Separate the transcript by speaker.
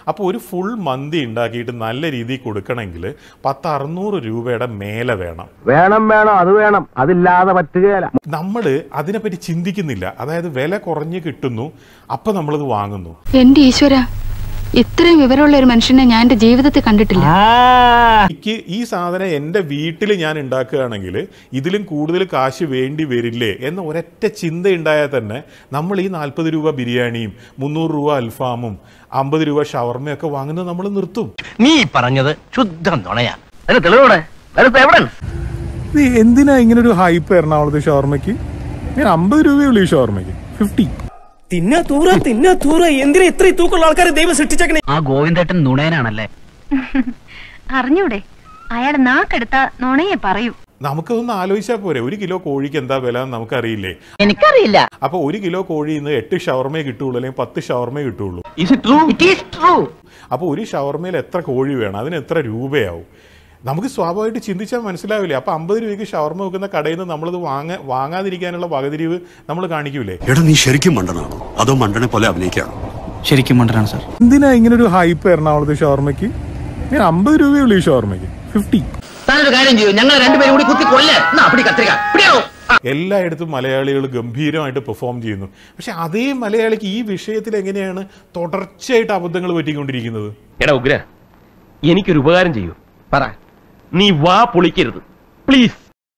Speaker 1: അപ്പോൾ ഒരു ഫുൾ മന്തി ഉണ്ടാക്കിയിട്ട് നല്ല രീതിയിൽ കൊടുക്കണമെങ്കിൽ പത്ത് അറുന്നൂറ് രൂപയുടെ മേലെ വേണം
Speaker 2: വേണം വേണം അത് വേണം അതില്ലാതെ പറ്റുകയില്ല
Speaker 1: നമ്മൾ അതിനെപ്പറ്റി ചിന്തിക്കുന്നില്ല അതായത് വില കുറഞ്ഞ് കിട്ടുന്നു അപ്പം നമ്മളത് വാങ്ങുന്നു
Speaker 3: എന്റെ ഈശ്വര ഇത്രയും വിവരമുള്ള ഒരു മനുഷ്യനെ ഞാൻ എന്റെ ജീവിതത്തിൽ കണ്ടിട്ടില്ല
Speaker 1: എനിക്ക് ഈ സാധനം എൻ്റെ വീട്ടിൽ ഞാൻ ഉണ്ടാക്കുകയാണെങ്കിൽ ഇതിലും കൂടുതൽ കാശ് വേണ്ടി വരില്ലേ എന്ന ഒരൊറ്റ ചിന്ത ഉണ്ടായാൽ തന്നെ നമ്മൾ ഈ നാൽപ്പത് രൂപ ബിരിയാണിയും മുന്നൂറ് രൂപ അൽഫാമും അമ്പത് രൂപ ഷവർമയൊക്കെ വാങ്ങുന്നത് നമ്മൾ നിർത്തും
Speaker 4: നീ പറഞ്ഞത് ശുദ്ധം നുണയാ അതിന് തെളിവോടെ എവിഡൻസ്
Speaker 1: ഇത് എന്തിനാ ഇങ്ങനെ ഒരു ഹൈപ്പ് എറണാകുളത്ത് ഷവർമയ്ക്ക് ഞാൻ അമ്പത് രൂപയുള്ളൂ ഈ ഷവർമയ്ക്ക് ഫിഫ്റ്റി
Speaker 5: തിന്നാ തൂറ തിന്നാ തൂറ എന്തിനാ ഇത്രയും തൂക്കമുള്ള ആൾക്കാരെ ദൈവം സൃഷ്ടിച്ചേക്കണേ
Speaker 4: ആ ഗോവിന്ദേട്ടൻ നുണയനാണല്ലേ
Speaker 6: അറിഞ്ഞൂടെ അയാൾ നാക്കെടുത്ത നുണയെ പറയൂ
Speaker 1: നമുക്കതൊന്ന് ആലോചിച്ചാൽ പോരെ ഒരു കിലോ കോഴിക്ക് എന്താ വില എന്ന് നമുക്കറിയില്ലേ
Speaker 4: എനിക്കറിയില്ല
Speaker 1: അപ്പോൾ ഒരു കിലോ കോഴിയിൽ നിന്ന് എട്ട് ഷവർമേ കിട്ടുള്ളൂ അല്ലെങ്കിൽ പത്ത് ഷവർമേ കിട്ടുള്ളൂ
Speaker 4: ഇറ്റ് ഈസ് ട്രൂ
Speaker 1: അപ്പോൾ ഒരു ഷവർമയിൽ എത്ര കോഴി വേണം അതിന് എത്ര രൂപയാവും നമുക്ക് സ്വാഭാവികമായിട്ട് ചിന്തിച്ചാൽ മനസ്സിലാവില്ലേ അപ്പോൾ അമ്പത് രൂപയ്ക്ക് ഷവർമ വെക്കുന്ന കടയിൽ നിന്ന് നമ്മളത് വാങ്ങ വാങ്ങാതിരിക്കാനുള്ള വകതിരിവ് നമ്മൾ കാണിക്കൂലേ
Speaker 7: എടാ നീ ശരിക്കും മണ്ടനാണോ അതോ മണ്ടനെ പോലെ അഭിനയിക്കാണോ
Speaker 5: ശരിക്കും മണ്ടനാണ് സാർ
Speaker 1: എന്തിനാ ഇങ്ങനെ ഒരു ഹൈപ്പ് എറണാകുളത്ത് ഷവർമയ്ക്ക് ഞാൻ അമ്പത് രൂപയുള്ളൂ ഈ ഷവർമയ്ക്ക് ഫിഫ്റ്റി
Speaker 4: താനൊരു കാര്യം ചെയ്യൂ ഞങ്ങൾ രണ്ടുപേരും കൂടി കുത്തി കൊല്ലേ എന്നാ പിടി കത്തിരിക്ക പിടിയാണോ
Speaker 1: എല്ലായിടത്തും മലയാളികൾ ഗംഭീരമായിട്ട് പെർഫോം ചെയ്യുന്നു പക്ഷെ അതേ മലയാളിക്ക് ഈ വിഷയത്തിൽ എങ്ങനെയാണ് തുടർച്ചയായിട്ട് അബദ്ധങ്ങൾ പറ്റിക്കൊണ്ടിരിക്കുന്നത്
Speaker 8: എടാ ഉഗ്ര എനിക്കൊരു ഉപകാരം ചെയ്യൂ
Speaker 4: പറ
Speaker 8: നീ വാ പൊളിക്കരുത് പ്ലീസ്